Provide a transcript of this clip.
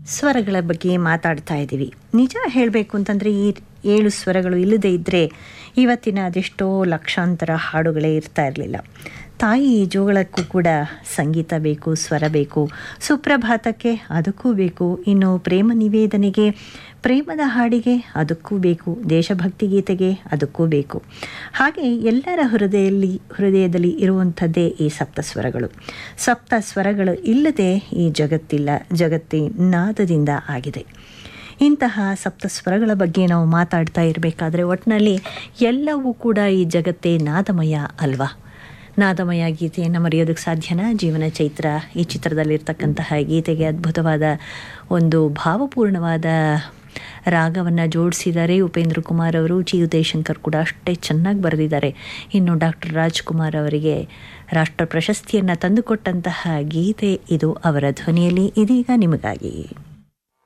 ಸ್ವರಗಳ ಬಗ್ಗೆ ಮಾತಾಡ್ತಾ ಇದ್ದೀವಿ ನಿಜ ಹೇಳಬೇಕು ಅಂತಂದರೆ ಈ ಏಳು ಸ್ವರಗಳು ಇಲ್ಲದೇ ಇದ್ದರೆ ಇವತ್ತಿನ ಅದೆಷ್ಟೋ ಲಕ್ಷಾಂತರ ಹಾಡುಗಳೇ ಇರ್ತಾ ಇರಲಿಲ್ಲ ತಾಯಿ ಜೋಗಳಕ್ಕೂ ಕೂಡ ಸಂಗೀತ ಬೇಕು ಸ್ವರ ಬೇಕು ಸುಪ್ರಭಾತಕ್ಕೆ ಅದಕ್ಕೂ ಬೇಕು ಇನ್ನು ಪ್ರೇಮ ನಿವೇದನೆಗೆ ಪ್ರೇಮದ ಹಾಡಿಗೆ ಅದಕ್ಕೂ ಬೇಕು ದೇಶಭಕ್ತಿ ಗೀತೆಗೆ ಅದಕ್ಕೂ ಬೇಕು ಹಾಗೆ ಎಲ್ಲರ ಹೃದಯದಲ್ಲಿ ಹೃದಯದಲ್ಲಿ ಇರುವಂಥದ್ದೇ ಈ ಸಪ್ತ ಸ್ವರಗಳು ಸಪ್ತ ಸ್ವರಗಳು ಇಲ್ಲದೆ ಈ ಜಗತ್ತಿಲ್ಲ ಜಗತ್ತೇ ನಾದದಿಂದ ಆಗಿದೆ ಇಂತಹ ಸಪ್ತ ಸ್ವರಗಳ ಬಗ್ಗೆ ನಾವು ಮಾತಾಡ್ತಾ ಇರಬೇಕಾದ್ರೆ ಒಟ್ಟಿನಲ್ಲಿ ಎಲ್ಲವೂ ಕೂಡ ಈ ಜಗತ್ತೇ ನಾದಮಯ ಅಲ್ವಾ ನಾದಮಯ ಗೀತೆಯನ್ನು ಮರೆಯೋದಕ್ಕೆ ಸಾಧ್ಯನಾ ಜೀವನ ಚೈತ್ರ ಈ ಚಿತ್ರದಲ್ಲಿರ್ತಕ್ಕಂತಹ ಗೀತೆಗೆ ಅದ್ಭುತವಾದ ಒಂದು ಭಾವಪೂರ್ಣವಾದ ರಾಗವನ್ನು ಜೋಡಿಸಿದ್ದಾರೆ ಉಪೇಂದ್ರ ಕುಮಾರ್ ಅವರು ಜಿ ಉದಯಶಂಕರ್ ಕೂಡ ಅಷ್ಟೇ ಚೆನ್ನಾಗಿ ಬರೆದಿದ್ದಾರೆ ಇನ್ನು ಡಾಕ್ಟರ್ ರಾಜ್ಕುಮಾರ್ ಅವರಿಗೆ ರಾಷ್ಟ್ರ ಪ್ರಶಸ್ತಿಯನ್ನು ತಂದುಕೊಟ್ಟಂತಹ ಗೀತೆ ಇದು ಅವರ ಧ್ವನಿಯಲ್ಲಿ ಇದೀಗ ನಿಮಗಾಗಿ